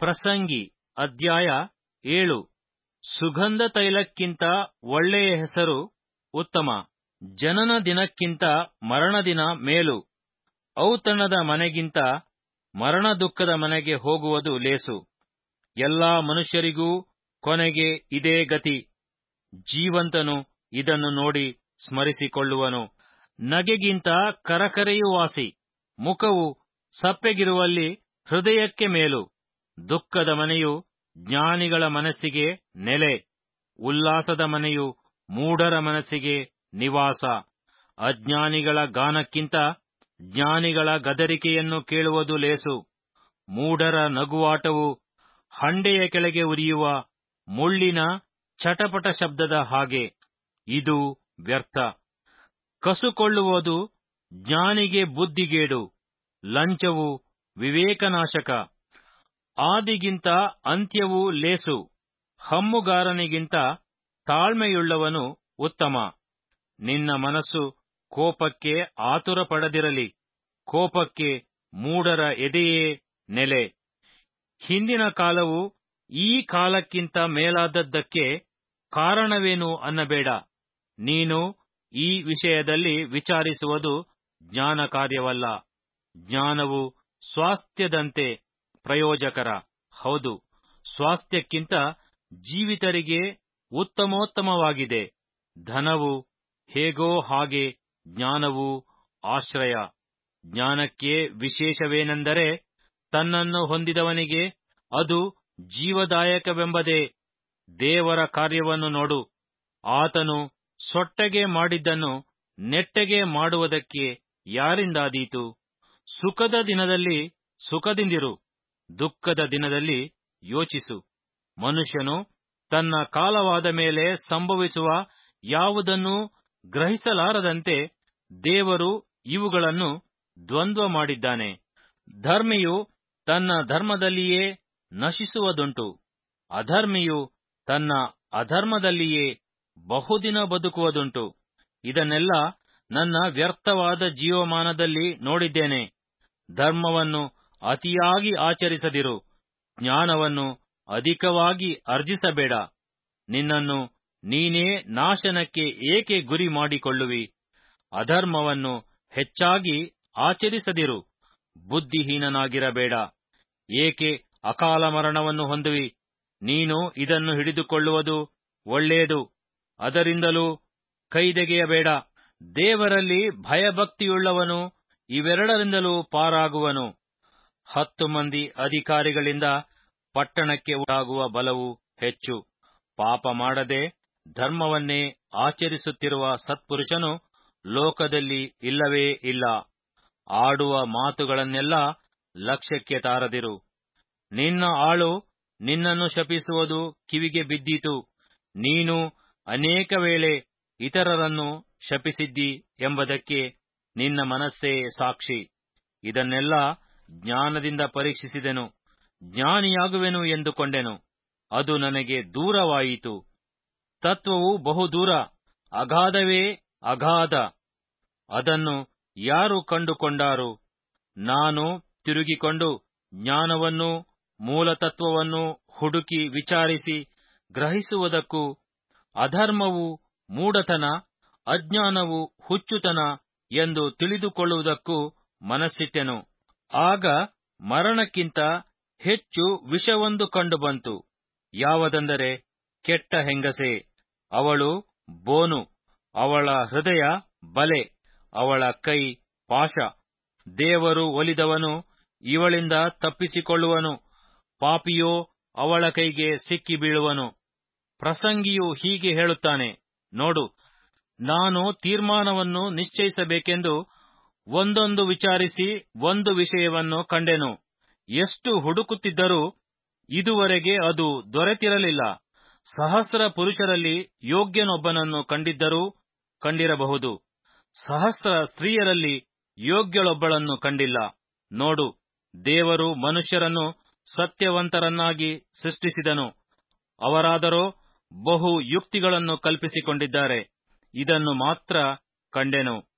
ಪ್ರಸಂಗಿ ಅಧ್ಯಾಯ ಏಳು ಸುಗಂಧ ತೈಲಕ್ಕಿಂತ ಒಳ್ಳೆಯ ಹೆಸರು ಉತ್ತಮ ಜನನ ದಿನಕ್ಕಿಂತ ಮರಣದಿನ ಮೇಲು ಔತಣದ ಮನೆಗಿಂತ ಮರಣ ದುಃಖದ ಮನೆಗೆ ಹೋಗುವುದು ಲೇಸು ಎಲ್ಲಾ ಮನುಷ್ಯರಿಗೂ ಕೊನೆಗೆ ಇದೇ ಗತಿ ಜೀವಂತನು ಇದನ್ನು ನೋಡಿ ಸ್ಮರಿಸಿಕೊಳ್ಳುವನು ನಗೆಗಿಂತ ಕರಕರೆಯು ವಾಸಿ ಮುಖವು ಸಪ್ಪೆಗಿರುವಲ್ಲಿ ಹೃದಯಕ್ಕೆ ಮೇಲು ದುಃಖದ ಮನೆಯು ಜ್ಞಾನಿಗಳ ಮನಸ್ಸಿಗೆ ನೆಲೆ ಉಲ್ಲಾಸದ ಮನೆಯು ಮೂಢರ ಮನಸ್ಸಿಗೆ ನಿವಾಸ ಅಜ್ಞಾನಿಗಳ ಗಾನಕ್ಕಿಂತ ಜ್ಞಾನಿಗಳ ಗದರಿಕೆಯನ್ನು ಕೇಳುವುದು ಲೇಸು ಮೂಢರ ನಗುವಾಟವು ಹಂಡೆಯ ಕೆಳಗೆ ಉರಿಯುವ ಮುಳ್ಳಿನ ಚಟಪಟ ಶಬ್ದದ ಹಾಗೆ ಇದು ವ್ಯರ್ಥ ಕಸುಕೊಳ್ಳುವುದು ಜ್ಞಾನಿಗೆ ಬುದ್ಧಿಗೇಡು ಲಂಚವು ವಿವೇಕನಾಶಕ ಆದಿಗಿಂತ ಅಂತ್ಯವು ಲೇಸು ಹಮ್ಮುಗಾರನಿಗಿಂತ ತಾಳ್ಮೆಯುಳ್ಳವನು ಉತ್ತಮ ನಿನ್ನ ಮನಸ್ಸು ಕೋಪಕ್ಕೆ ಆತುರ ಪಡದಿರಲಿ ಕೋಪಕ್ಕೆ ಮೂಢರ ಎದೆಯೇ ನೆಲೆ ಹಿಂದಿನ ಕಾಲವು ಈ ಕಾಲಕ್ಕಿಂತ ಮೇಲಾದದ್ದಕ್ಕೆ ಕಾರಣವೇನು ಅನ್ನಬೇಡ ನೀನು ಈ ವಿಷಯದಲ್ಲಿ ವಿಚಾರಿಸುವುದು ಜ್ಞಾನ ಕಾರ್ಯವಲ್ಲ ಜ್ಞಾನವು ಸ್ವಾಸ್ಥ್ಯದಂತೆ ಪ್ರಯೋಜಕರ ಹೌದು ಸ್ವಾಸ್ಥ್ಯಕ್ಕಿಂತ ಜೀವಿತರಿಗೆ ಉತ್ತಮೋತ್ತಮವಾಗಿದೆ ಧನವು ಹೇಗೋ ಹಾಗೆ ಜ್ಞಾನವು ಆಶ್ರಯ ಜ್ಞಾನಕ್ಕೆ ವಿಶೇಷವೇನೆಂದರೆ ತನ್ನನ್ನು ಹೊಂದಿದವನಿಗೆ ಅದು ಜೀವದಾಯಕವೆಂಬುದೇ ದೇವರ ಕಾರ್ಯವನ್ನು ನೋಡು ಆತನು ಸೊಟ್ಟಗೆ ಮಾಡಿದ್ದನ್ನು ನೆಟ್ಟಗೆ ಮಾಡುವುದಕ್ಕೆ ಯಾರಿಂದಾದೀತು ಸುಖದ ದಿನದಲ್ಲಿ ಸುಖದಿಂದಿರು ದುಃಖದ ದಿನದಲ್ಲಿ ಯೋಚಿಸು ಮನುಷ್ಯನು ತನ್ನ ಕಾಲವಾದ ಮೇಲೆ ಸಂಭವಿಸುವ ಯಾವುದನ್ನೂ ಗ್ರಹಿಸಲಾರದಂತೆ ದೇವರು ಇವುಗಳನ್ನು ದ್ವಂದ್ವ ಮಾಡಿದ್ದಾನೆ ಧರ್ಮಿಯು ತನ್ನ ಧರ್ಮದಲ್ಲಿಯೇ ನಶಿಸುವುದುಂಟು ಅಧರ್ಮಿಯು ತನ್ನ ಅಧರ್ಮದಲ್ಲಿಯೇ ಬಹುದಿನ ಬದುಕುವುದುಂಟು ಇದನ್ನೆಲ್ಲ ನನ್ನ ವ್ಯರ್ಥವಾದ ಜೀವಮಾನದಲ್ಲಿ ನೋಡಿದ್ದೇನೆ ಧರ್ಮವನ್ನು ಅತಿಯಾಗಿ ಆಚರಿಸದಿರು ಜ್ಞಾನವನ್ನು ಅಧಿಕವಾಗಿ ಅರ್ಜಿಸಬೇಡ ನಿನ್ನನ್ನು ನೀನೇ ನಾಶನಕ್ಕೆ ಏಕೆ ಗುರಿ ಮಾಡಿಕೊಳ್ಳುವಿ ಅಧರ್ಮವನ್ನು ಹೆಚ್ಚಾಗಿ ಆಚರಿಸದಿರು ಬುದ್ಧಿಹೀನನಾಗಿರಬೇಡ ಏಕೆ ಅಕಾಲ ಮರಣವನ್ನು ಹೊಂದುವಿ ನೀನು ಇದನ್ನು ಹಿಡಿದುಕೊಳ್ಳುವುದು ಒಳ್ಳೆಯದು ಅದರಿಂದಲೂ ಕೈದೆಗೆಯಬೇಡ ದೇವರಲ್ಲಿ ಭಯಭಕ್ತಿಯುಳ್ಳವನು ಇವೆರಡರಿಂದಲೂ ಪಾರಾಗುವನು ಹತ್ತು ಮಂದಿ ಅಧಿಕಾರಿಗಳಿಂದ ಪಟ್ಟಣಕ್ಕೆ ಉಂಟಾಗುವ ಬಲವು ಹೆಚ್ಚು ಪಾಪ ಮಾಡದೆ ಧರ್ಮವನ್ನೇ ಆಚರಿಸುತ್ತಿರುವ ಸತ್ಪುರುಷನು ಲೋಕದಲ್ಲಿ ಇಲ್ಲವೇ ಇಲ್ಲ ಆಡುವ ಮಾತುಗಳನ್ನೆಲ್ಲ ಲಕ್ಷ್ಯಕ್ಕೆ ತಾರದಿರು ನಿನ್ನ ಆಳು ನಿನ್ನನ್ನು ಶಪಿಸುವುದು ಕಿವಿಗೆ ಬಿದ್ದೀತು ನೀನು ಅನೇಕ ವೇಳೆ ಇತರರನ್ನು ಶಪಿಸಿದ್ದಿ ಎಂಬುದಕ್ಕೆ ನಿನ್ನ ಮನಸ್ಸೇ ಸಾಕ್ಷಿ ಇದನ್ನೆಲ್ಲ ಜ್ಞಾನದಿಂದ ಪರೀಕ್ಷಿಸಿದೆನು ಜ್ಞಾನಿಯಾಗುವೆನು ಎಂದುಕೊಂಡೆನು ಅದು ನನಗೆ ದೂರವಾಯಿತು ತತ್ವವು ಬಹುದೂರ ಅಗಾಧವೇ ಅಗಾಧ ಅದನ್ನು ಯಾರು ಕಂಡುಕೊಂಡಾರು ನಾನು ತಿರುಗಿಕೊಂಡು ಜ್ಞಾನವನ್ನು ಮೂಲತತ್ವವನ್ನು ಹುಡುಕಿ ವಿಚಾರಿಸಿ ಗ್ರಹಿಸುವುದಕ್ಕೂ ಅಧರ್ಮವು ಮೂಢತನ ಅಜ್ಞಾನವು ಹುಚ್ಚುತನ ಎಂದು ತಿಳಿದುಕೊಳ್ಳುವುದಕ್ಕೂ ಮನಸ್ಸಿಟ್ಟೆನು ಆಗ ಮರಣಕ್ಕಿಂತ ಹೆಚ್ಚು ವಿಷವೊಂದು ಕಂಡುಬಂತು ಯಾವುದೆಂದರೆ ಕೆಟ್ಟ ಹೆಂಗಸೆ ಅವಳು ಬೋನು ಅವಳ ಹೃದಯ ಬಲೆ ಅವಳ ಕೈ ಪಾಶ ದೇವರು ಒಲಿದವನು ಇವಳಿಂದ ತಪ್ಪಿಸಿಕೊಳ್ಳುವನು ಪಾಪಿಯೋ ಅವಳ ಕೈಗೆ ಸಿಕ್ಕಿ ಬೀಳುವನು ಪ್ರಸಂಗಿಯು ಹೀಗೆ ಹೇಳುತ್ತಾನೆ ನೋಡು ನಾನು ತೀರ್ಮಾನವನ್ನು ನಿಶ್ಚಯಿಸಬೇಕೆಂದು ಒಂದೊಂದು ವಿಚಾರಿಸಿ ಒಂದು ವಿಷಯವನ್ನು ಕಂಡೆನು ಎಷ್ಟು ಹುಡುಕುತ್ತಿದ್ದರೂ ಇದುವರೆಗೆ ಅದು ದೊರೆತಿರಲಿಲ್ಲ ಸಹಸ್ರ ಪುರುಷರಲ್ಲಿ ಯೋಗ್ಯನೊಬ್ಬನನ್ನು ಕಂಡಿದ್ದರೂ ಕಂಡಿರಬಹುದು ಸಹಸ್ರ ಸ್ತ್ರೀಯರಲ್ಲಿ ಯೋಗ್ಯಳೊಬ್ಬಳನ್ನು ಕಂಡಿಲ್ಲ ನೋಡು ದೇವರು ಮನುಷ್ಯರನ್ನು ಸತ್ಯವಂತರನ್ನಾಗಿ ಸೃಷ್ಟಿಸಿದನು ಅವರಾದರೋ ಬಹು ಯುಕ್ತಿಗಳನ್ನು ಕಲ್ಪಿಸಿಕೊಂಡಿದ್ದಾರೆ ಇದನ್ನು ಮಾತ್ರ ಕಂಡೆನು